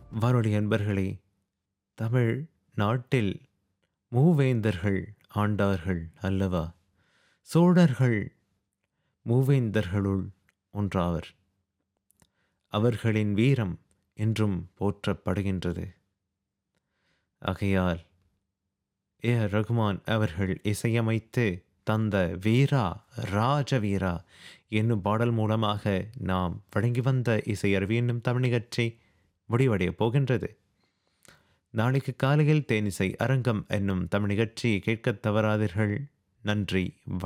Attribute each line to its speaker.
Speaker 1: வானொலி அன்பர்களே தமிழ் நாட்டில் மூவேந்தர்கள் ஆண்டார்கள் அல்லவா சோழர்கள் மூவேந்தர்களுள் ஒன்றாவர் அவர்களின் வீரம் என்றும் போற்றப்படுகின்றது ஆகையால் ஏ ஆர் ரகுமான் அவர்கள் இசையமைத்து தந்த வீரா ராஜவீரா என்னும் பாடல் மூலமாக நாம் வழங்கி வந்த இசை அறிவு என்னும் தமிழ் நிகழ்ச்சி முடிவடையப் போகின்றது நாளைக்கு காலையில் தேனிசை அரங்கம் என்னும் தமிழ் நிகழ்ச்சியை கேட்கத் தவறாதீர்கள் நன்றி